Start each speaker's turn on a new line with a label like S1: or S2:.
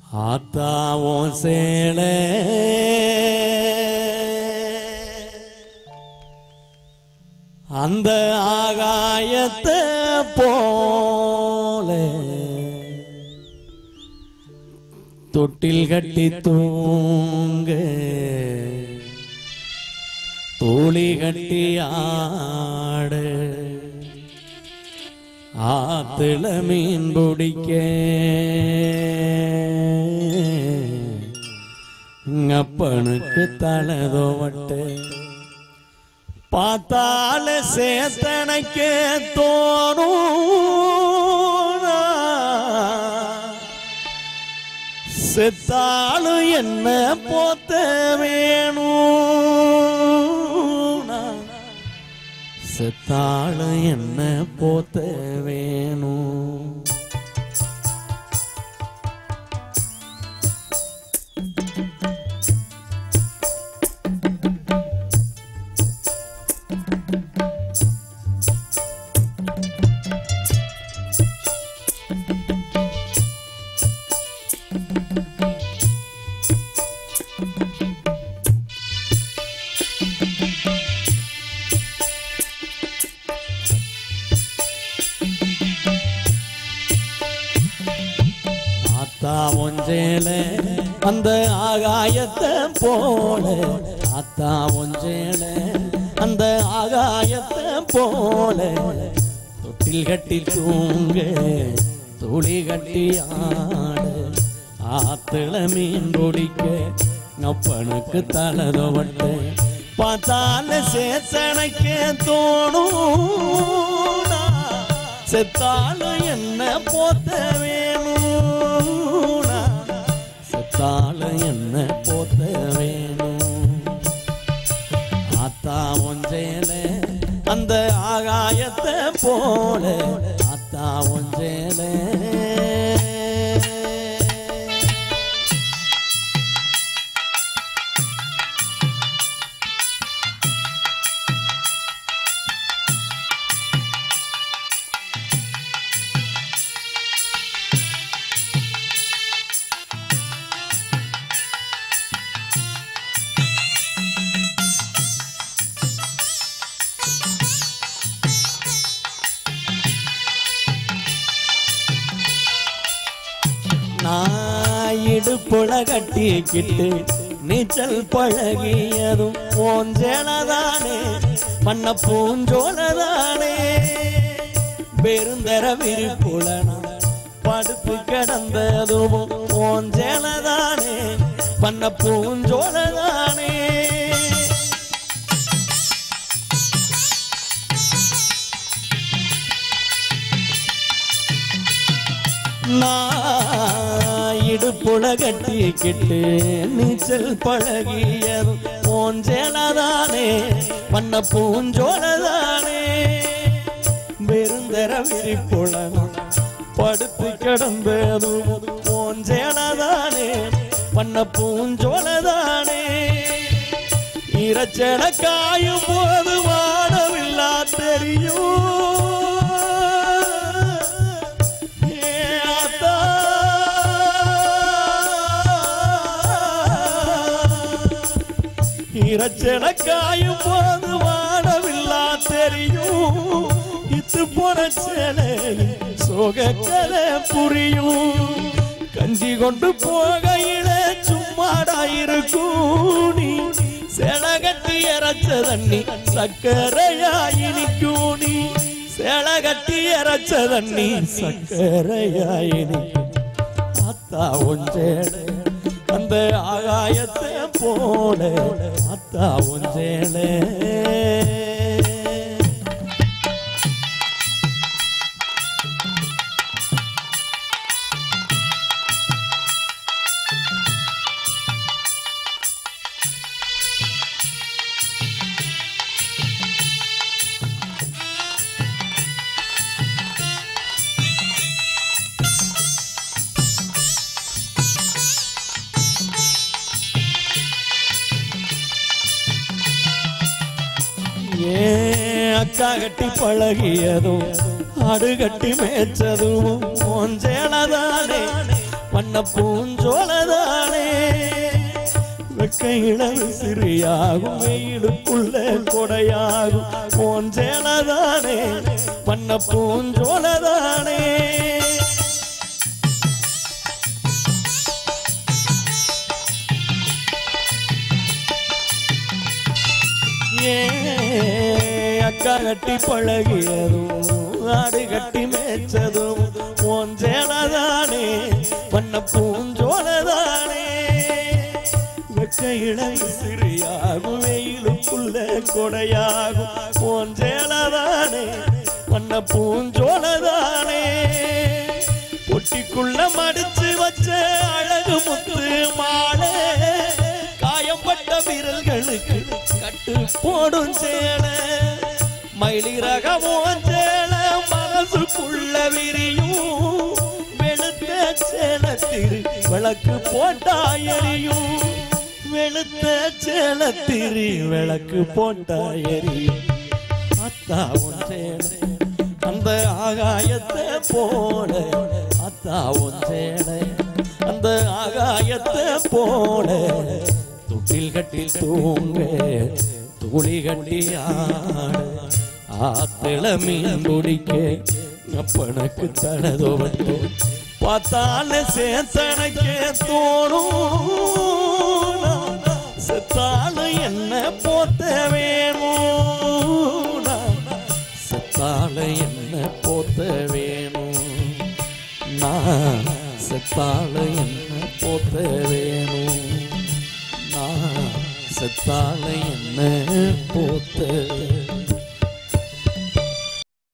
S1: ஆத்தாவும் சேல அந்த ஆகாயத்தை போல தொட்டில் கட்டி தூங்க தோழி கட்டி ஆடு ஆத்துல மீன் பிடிக்க அப்பனுக்கு தலதோவட்டு பார்த்தால சேத்தனைக்கே தோணும் செத்தாலும் என்ன போத்த வேணும் செத்தாலும் என்ன போத்த வேணும் ஆத்தா ஒஞ்சேல அந்த ஆகாயத்தை போல ஆத்தா ஒஞ்சேல அந்த ஆகாயத்தை போல தொட்டில் கட்டி தூங்க துளி கட்டி ஆடு ஆத்துல மீன் பிடிக்க நப்பனுக்கு தலதவட்டு பார்த்தால சேத்தனைக்கு தோணும் செத்தாலும் என்ன போத்த வேணும் செத்தாலும் என்ன போத்த வேணும் ஆத்தா ஒஞ்சேல அந்த ஆகாயத்தை போல ஆத்தா ஒஞ்சேல நான் இடுப்புல கட்டிக்கிட்டு நீச்சல் பழகியதும் போஞ்சேனதானே பண்ண பூஞ்சோனதானே பெருந்தர விரிப்புல நான் படுத்து கிடந்ததும் போஞ்சேனதானே பண்ண பூஞ்சோனதானே நான் இடுப்புல கட்டிக்கிட்டு நீச்சல் பழகியது போஞ்சேனதானே பண்ண பூஞ்சோனதானே பெருந்தர விரிப்புலனும் படுத்து கிடந்தது போஞ்சேனதானே பண்ண பூஞ்சோனதானே இரைச்சல காயும் போது வாடவில்லா தெரியும் ஏ ஆத்தா. இரைச்சல காயும் போது வாடவில்லா தெரியும் இத்து போன சேலை சோகக்கதை புரியும் கஞ்சி கொண்டு போகையில சும்மாடா இருக்கும் நீ செலகட்டி இறைச்ச தண்ணி சக்கரையா இனிக்கும் நீ செலகட்டி இறைச்ச தண்ணி சக்கரையா இனிக்கும் அத்தா ஒஞ்சேட அந்த ஆகாயத்தை போல அத்தா ஒஞ்சேடே ஏன் அக்கா கட்டி பழகியதும் ஆடு கட்டி மேய்ச்சதும் கொஞ்சேனதானே பண்ண பூஞ்சோலதானே வெக்கையில சிறியாகும் வெயிலுக்குள்ள கொடையாகும் போஞ்சேலதானே பண்ண பூஞ்சோலதானே ஏ அக்கா கட்டி பழகியதும் ஆடு கட்டி மேய்ச்சதும் போஞ்சேலதானே பண்ண பூஞ்சோலதானே வெக்கையில சிறியாகும் வெயிலுக்குள்ள கொடையாகும் போஞ்சேலதானே பண்ண பூஞ்சோலதானே பொட்டிக்குள்ள மடிச்சு வச்ச அழகு முத்து மாலை காயம்பட்ட விரல்களுக்கு கட்டு போடும் சேலை மயிலி ரகமும் சேலை மனசுக்குள்ள விரியும் வெளுத்த சேலத்திரு விளக்கு போட்டாயறியும் வெளுத்த சேலத்திரி விளக்கு போட்டாயறியும் அத்தா ஒன்றேனே அந்த ஆகாயத்தை போல அத்தா ஒன்றேனே அந்த ஆகாயத்தை போல தொட்டில் கட்டி தூங்க துளி கட்டி ஆட ஆத்திள மீன் பிடிக்க அப்பனுக்கு தனதோவட்டு பார்த்தால சேத்தனைக்க தோணும் செத்தால என்ன போத்த வேணும் செத்தால என்ன போத்த வேணும் நான் செத்தால என்ன போத்த வேணும் நான் செத்தால என்ன போத்த